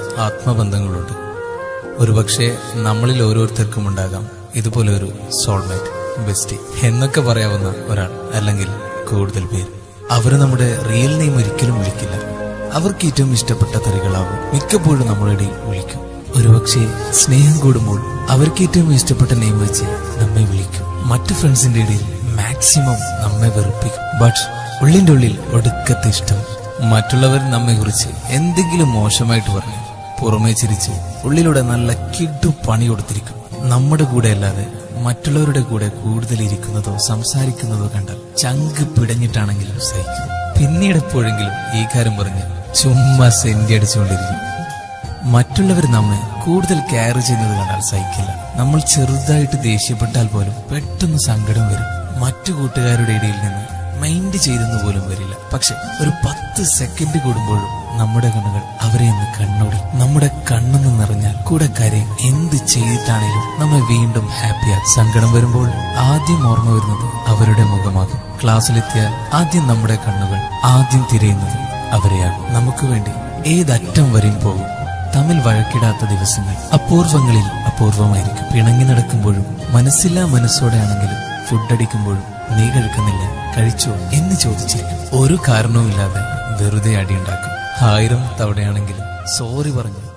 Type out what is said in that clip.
ആത്മബന്ധങ്ങളുണ്ട് ഒരുപക്ഷെ നമ്മളിൽ ഓരോരുത്തർക്കും ഉണ്ടാകാം ഇതുപോലെ ഒരു സോൾമേറ്റ് ബെസ്റ്റി എന്നൊക്കെ പറയാവുന്ന ഒരാൾ അല്ലെങ്കിൽ കൂടുതൽ പേര് അവര് നമ്മുടെ റിയൽ നെയിം ഒരിക്കലും വിളിക്കില്ല അവർക്ക് ഏറ്റവും ഇഷ്ടപ്പെട്ട തെറികളാവും മിക്കപ്പോഴും നമ്മുടെ ഇടയിൽ വിളിക്കും ഒരുപക്ഷെ സ്നേഹം കൂടുമ്പോൾ അവർക്ക് ഏറ്റവും ഇഷ്ടപ്പെട്ട നെയിം വെച്ച് നമ്മെ വിളിക്കും മറ്റു ഫ്രണ്ട്സിന്റെ ഇടയിൽ മാക്സിമം നമ്മെ വെറുപ്പിക്കും ബട്ട് ഉള്ളിന്റെ ഉള്ളിൽ ഒടുക്കത്തെ ഇഷ്ടം മറ്റുള്ളവർ നമ്മെ കുറിച്ച് എന്തെങ്കിലും മോശമായിട്ട് പറഞ്ഞു പുറമേ ചിരിച്ച് ഉള്ളിലൂടെ നല്ല കിഡു പണി കൊടുത്തിരിക്കും നമ്മുടെ കൂടെ അല്ലാതെ മറ്റുള്ളവരുടെ കൂടെ കൂടുതൽ ഇരിക്കുന്നതോ സംസാരിക്കുന്നതോ കണ്ടാൽ ചങ്ക് പിടഞ്ഞിട്ടാണെങ്കിലും സഹിക്കും പിന്നീട് എപ്പോഴെങ്കിലും ഈ കാര്യം പറഞ്ഞ് ചുമ്മാ സെന്റി അടിച്ചുകൊണ്ടിരിക്കും മറ്റുള്ളവർ നമ്മെ കൂടുതൽ കെയർ ചെയ്യുന്നത് കണ്ടാൽ സഹിക്കില്ല നമ്മൾ ചെറുതായിട്ട് ദേഷ്യപ്പെട്ടാൽ പോലും പെട്ടെന്ന് സങ്കടം വരും മറ്റു കൂട്ടുകാരുടെ ഇടയിൽ നിന്ന് മൈൻഡ് ചെയ്തെന്ന് പോലും വരില്ല പക്ഷെ ഒരു പത്ത് സെക്കൻഡ് കൂടുമ്പോഴും നമ്മുടെ കണ്ണുകൾ അവരെ ഒന്ന് കണ്ണോടി നമ്മുടെ കണ്ണെന്ന് നിറഞ്ഞാൽ കൂടെ കരയും എന്ത് ചെയ്തിട്ടാണേലും നമ്മെ വീണ്ടും ഹാപ്പിയാക്കും സങ്കടം വരുമ്പോൾ ആദ്യം ഓർമ്മ വരുന്നത് അവരുടെ മുഖമാകും ക്ലാസ്സിലെത്തിയാൽ ആദ്യം നമ്മുടെ കണ്ണുകൾ ആദ്യം തിരയുന്നത് അവരെയാണ് നമുക്ക് വേണ്ടി ഏതറ്റം വരെയും പോകും തമ്മിൽ വഴക്കിടാത്ത ദിവസങ്ങൾ അപൂർവങ്ങളിൽ അപൂർവമായിരിക്കും പിണങ്ങി നടക്കുമ്പോഴും മനസ്സില്ലാ മനസ്സോടെയാണെങ്കിലും ഫുഡ് അടിക്കുമ്പോഴും നീ കഴിക്കുന്നില്ല കഴിച്ചോ എന്ന് ചോദിച്ചിരിക്കും ഒരു കാരണവുമില്ലാതെ വെറുതെ അടിയുണ്ടാക്കും ആയിരം തവണയാണെങ്കിലും സോറി പറഞ്ഞു